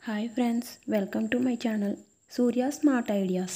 hi friends welcome to my channel Surya smart ideas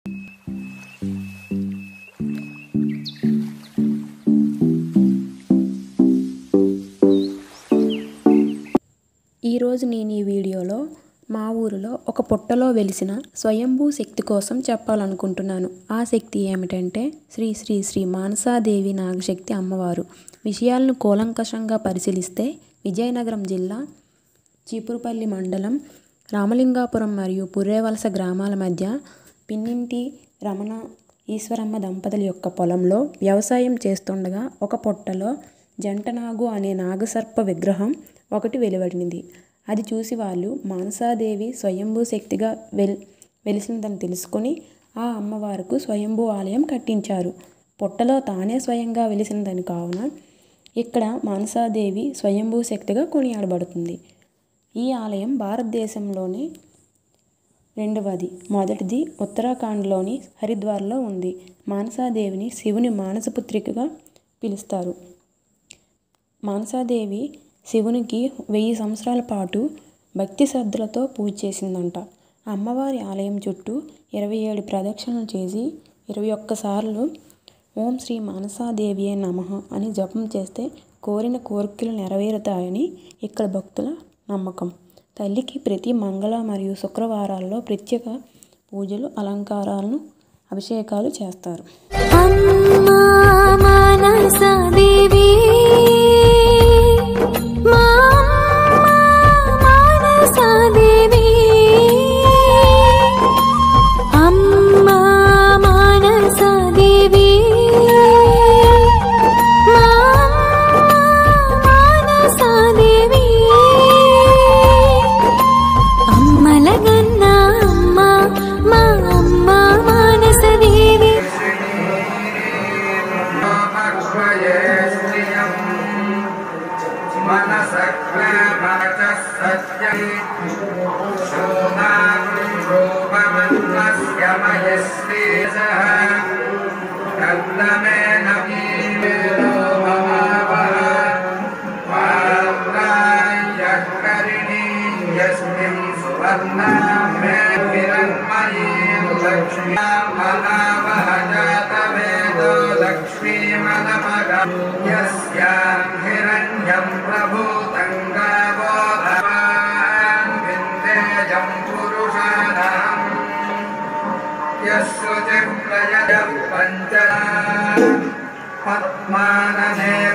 ఈరోజు నేను ఈ వీడియోలో మా ఊరిలో ఒక పుట్టలో వెలిసిన స్వయంభూ శక్తి కోసం చెప్పాలనుకుంటున్నాను ఆ శక్తి ఏమిటంటే శ్రీ శ్రీ శ్రీ మానసాదేవి నాగశక్తి అమ్మవారు విషయాలను కూలంకషంగా పరిశీలిస్తే విజయనగరం జిల్లా చీపురుపల్లి మండలం రామలింగాపురం మరియు పుర్రేవలస గ్రామాల మధ్య పిన్నింటి రమణ ఈశ్వరమ్మ దంపతుల యొక్క పొలంలో వ్యవసాయం చేస్తుండగా ఒక పొట్టలో జంటనాగు అనే నాగసర్ప విగ్రహం ఒకటి వెలువడినది అది చూసి వాళ్ళు మానసాదేవి స్వయంభూ శక్తిగా వెల్ వెలిసిందని తెలుసుకొని ఆ అమ్మవారికి స్వయంభూ ఆలయం కట్టించారు పొట్టలో తానే స్వయంగా వెలిసినదని కావున ఇక్కడ మానసాదేవి స్వయంభూ శక్తిగా కొనియాడబడుతుంది ఈ ఆలయం భారతదేశంలోనే రెండవది మొదటిది ఉత్తరాఖండ్లోని హరిద్వార్లో ఉంది మానసాదేవిని శివుని మానసపుత్రికగా పిలుస్తారు మానసాదేవి శివునికి వెయ్యి సంవత్సరాల పాటు భక్తి శ్రద్ధలతో పూజ చేసిందంట అమ్మవారి ఆలయం చుట్టూ ఇరవై ఏడు ప్రదక్షిణలు చేసి ఇరవై ఒక్కసార్లు ఓం శ్రీ మానసాదేవియే నమః అని జపం చేస్తే కోరిన కోరికలు నెరవేరుతాయని ఇక్కడ భక్తుల నమ్మకం తల్లికి ప్రతి మంగళ మరియు శుక్రవారాల్లో ప్రత్యేక పూజలు అలంకారాలను అభిషేకాలు చేస్తారు అమ్మా మానసా దేవి మా అమ్మా మానసా దేవి అమ్మా మానసా దేవి మా అమ్మా మానసా దేవి అమ్మలగన్నా అమ్మ మా అమ్మ మానస దేవి అక్షయే శ్రియం మనసక్రమచ సత్యం శోభాగం రూపమన్నస్య మయశ్రీసః కర్దమేన వీరో భవావః వార్తాయ్యః కరిణీం యస్మిన్ సువర్ణాం మే హిరణ్మయీం లక్ష్మ్యాం మహావహ జాతవేదో లక్ష్మీమనమగ యస్యాం హిరణ్యం ప్రభూతం గావో భవాన్ విందేజం పురుషాణం యస్సుచిః ప్రయజ పంచ పద్మానమేవ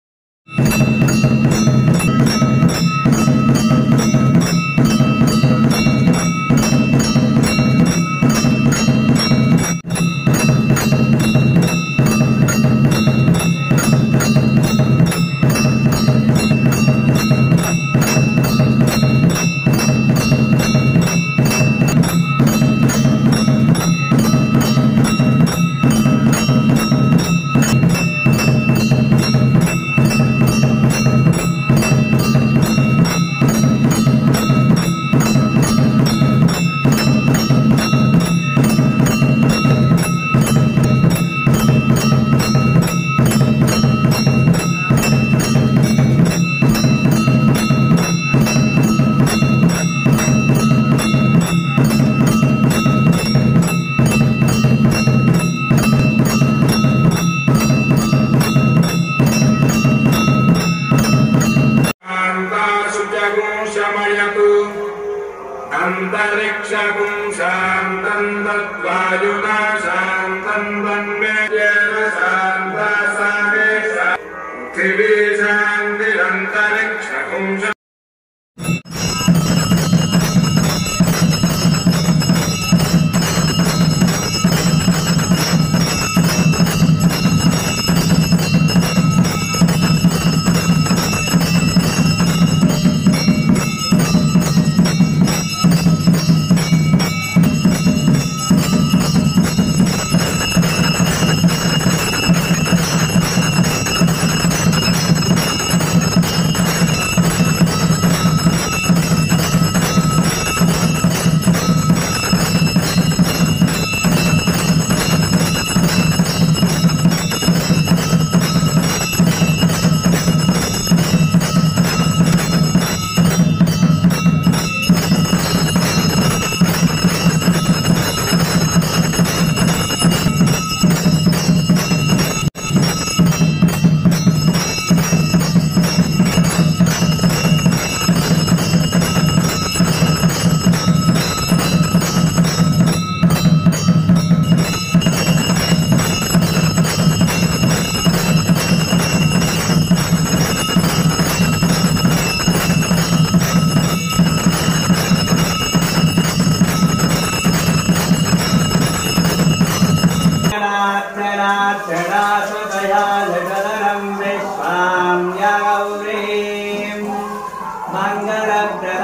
शान्ताशुचगुं शमयतु अन्तरिक्षगुं शान्तं तद्वायुना शान्तं तन्मेजेन शान्ता सामे पृथिवी शान्तिरन्तरिक्षगुं शा-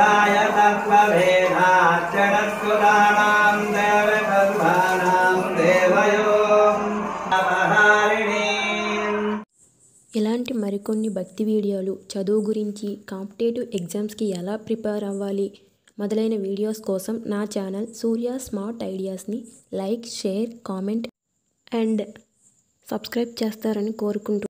वेदाय तत्त्वभेदाच्चरस्वदानां देवकर्माणां देवयो अपहारिणीम् ఇలాంటి మరికొన్ని భక్తి వీడియోలు చదువు గురించి కాంపిటేటివ్ ఎగ్జామ్స్కి ఎలా ప్రిపేర్ అవ్వాలి మొదలైన వీడియోస్ కోసం నా ఛానల్ సూర్య స్మార్ట్ ఐడియాస్ని like share comment and subscribe చేస్తారని కోరుకుంటూ